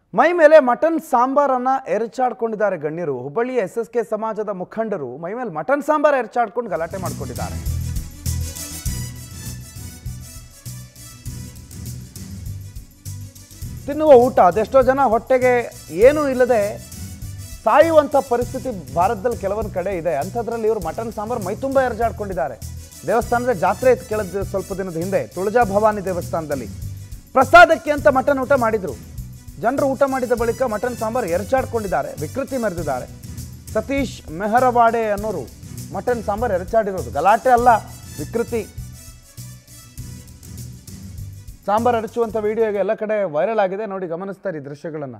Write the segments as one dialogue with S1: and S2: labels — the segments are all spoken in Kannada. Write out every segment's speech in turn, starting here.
S1: ಮೈ ಮೇಲೆ ಮಟನ್ ಸಾಂಬಾರನ್ನ ಎರಚಾಡ್ಕೊಂಡಿದ್ದಾರೆ ಗಣ್ಯರು ಹುಬ್ಬಳ್ಳಿಯ ಎಸ್ ಎಸ್ ಕೆ ಸಮಾಜದ ಮುಖಂಡರು ಮೈ ಮೇಲೆ ಮಟನ್ ಸಾಂಬಾರ್ ಎರಚಾಡ್ಕೊಂಡು ಗಲಾಟೆ ಮಾಡ್ಕೊಂಡಿದ್ದಾರೆ ತಿನ್ನುವ ಊಟ ಅದೆಷ್ಟೋ ಜನ ಹೊಟ್ಟೆಗೆ ಏನೂ ಇಲ್ಲದೆ ಸಾಯುವಂಥ ಪರಿಸ್ಥಿತಿ ಭಾರತದಲ್ಲಿ ಕೆಲವೊಂದು ಕಡೆ ಇದೆ ಅಂಥದ್ರಲ್ಲಿ ಇವರು ಮಟನ್ ಸಾಂಬಾರು ಮೈ ತುಂಬ ಎರಜಾಡ್ಕೊಂಡಿದ್ದಾರೆ ದೇವಸ್ಥಾನದ ಜಾತ್ರೆ ಇತ್ತು ಕೆಳದ ಸ್ವಲ್ಪ ದಿನದ ಹಿಂದೆ ತುಳಜಾ ಭವಾನಿ ದೇವಸ್ಥಾನದಲ್ಲಿ ಪ್ರಸಾದಕ್ಕೆ ಅಂತ ಮಟನ್ ಊಟ ಮಾಡಿದ್ರು ಜನರು ಊಟ ಮಾಡಿದ ಬಳಿಕ ಮಟನ್ ಸಾಂಬಾರು ಎರಚಾಡ್ಕೊಂಡಿದ್ದಾರೆ ವಿಕೃತಿ ಮೆರೆದಿದ್ದಾರೆ ಸತೀಶ್ ಮೆಹರವಾಡೆ ಅನ್ನೋರು ಮಟನ್ ಸಾಂಬಾರು ಎರಚಾಡಿರೋದು ಗಲಾಟೆ ಅಲ್ಲ ವಿಕೃತಿ ಸಾಂಬಾರ್ ಅರಚುವಂಥ ವಿಡಿಯೋ ಈಗ ಎಲ್ಲ ಕಡೆ ವೈರಲ್ ಆಗಿದೆ ನೋಡಿ ಗಮನಿಸ್ತಾರೆ ಈ ದೃಶ್ಯಗಳನ್ನು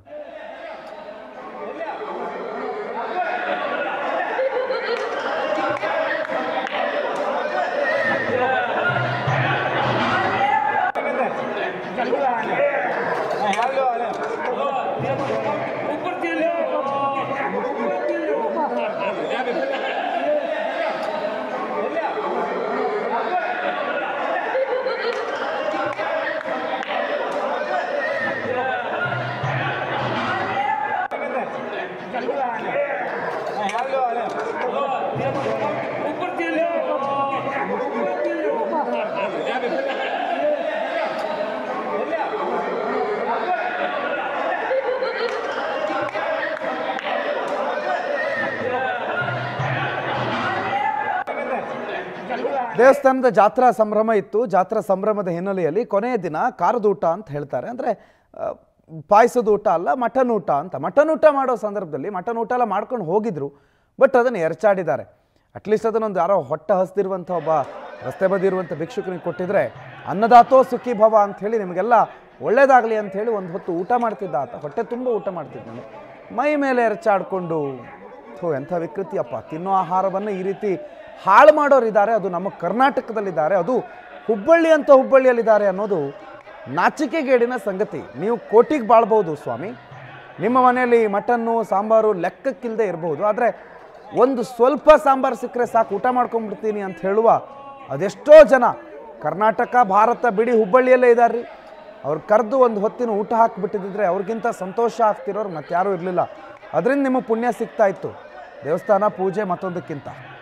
S1: ದೇವಸ್ಥಾನದ ಜಾತ್ರಾ ಸಂಭ್ರಮ ಇತ್ತು ಜಾತ್ರಾ ಸಂಭ್ರಮದ ಹಿನ್ನೆಲೆಯಲ್ಲಿ ಕೊನೆಯ ದಿನ ಕಾರದ ಊಟ ಅಂತ ಹೇಳ್ತಾರೆ ಅಂದರೆ ಪಾಯಸದ ಊಟ ಅಲ್ಲ ಮಟನ್ ಊಟ ಅಂತ ಮಟನ್ ಊಟ ಮಾಡೋ ಸಂದರ್ಭದಲ್ಲಿ ಮಟನ್ ಊಟ ಎಲ್ಲ ಮಾಡ್ಕೊಂಡು ಹೋಗಿದ್ರು ಬಟ್ ಅದನ್ನು ಎರಚಾಡಿದ್ದಾರೆ ಅಟ್ಲೀಸ್ಟ್ ಅದನ್ನೊಂದು ಯಾರೋ ಹೊಟ್ಟೆ ಹಸ್ದಿರುವಂಥ ಒಬ್ಬ ರಸ್ತೆ ಬದಿ ಇರುವಂಥ ಭಿಕ್ಷುಕನಿಗೆ ಕೊಟ್ಟಿದ್ರೆ ಅನ್ನದಾತೋ ಸುಖಿ ಭವ ಅಂತ ಹೇಳಿ ನಿಮಗೆಲ್ಲ ಒಳ್ಳೇದಾಗಲಿ ಅಂತ ಹೇಳಿ ಒಂದು ಹೊತ್ತು ಊಟ ಮಾಡ್ತಿದ್ದ ಆತ ಹೊಟ್ಟೆ ತುಂಬ ಊಟ ಮಾಡ್ತಿದ್ದಾನೆ ಮೈ ಮೇಲೆ ಎರಚಾಡ್ಕೊಂಡು ಥೋ ಎಂಥ ವಿಕೃತಿಯಪ್ಪ ತಿನ್ನೋ ಆಹಾರವನ್ನು ಈ ರೀತಿ ಹಾಳು ಮಾಡೋರಿದ್ದಾರೆ ಅದು ನಮ್ಮ ಕರ್ನಾಟಕದಲ್ಲಿದ್ದಾರೆ ಅದು ಹುಬ್ಬಳ್ಳಿ ಅಂತ ಹುಬ್ಬಳ್ಳಿಯಲ್ಲಿದ್ದಾರೆ ಅನ್ನೋದು ನಾಚಿಕೆಗೇಡಿನ ಸಂಗತಿ ನೀವು ಕೋಟಿಗೆ ಬಾಳ್ಬೋದು ಸ್ವಾಮಿ ನಿಮ್ಮ ಮನೆಯಲ್ಲಿ ಮಟನ್ನು ಸಾಂಬಾರು ಲೆಕ್ಕಕ್ಕಿಲ್ಲದೆ ಇರಬಹುದು ಆದರೆ ಒಂದು ಸ್ವಲ್ಪ ಸಾಂಬಾರು ಸಿಕ್ಕರೆ ಸಾಕು ಊಟ ಮಾಡ್ಕೊಂಡ್ಬಿಡ್ತೀನಿ ಅಂತ ಹೇಳುವ ಅದೆಷ್ಟೋ ಜನ ಕರ್ನಾಟಕ ಭಾರತ ಬಿಡಿ ಹುಬ್ಬಳ್ಳಿಯಲ್ಲೇ ಇದ್ದಾರೆ ಅವ್ರು ಕರೆದು ಒಂದು ಹೊತ್ತಿನ ಊಟ ಹಾಕಿಬಿಟ್ಟಿದ್ರೆ ಅವ್ರಿಗಿಂತ ಸಂತೋಷ ಆಗ್ತಿರೋರು ಮತ್ತಾರೂ ಇರಲಿಲ್ಲ ಅದರಿಂದ ನಿಮಗೆ ಪುಣ್ಯ ಸಿಗ್ತಾ ಇತ್ತು ದೇವಸ್ಥಾನ ಪೂಜೆ ಮತ್ತೊಂದಕ್ಕಿಂತ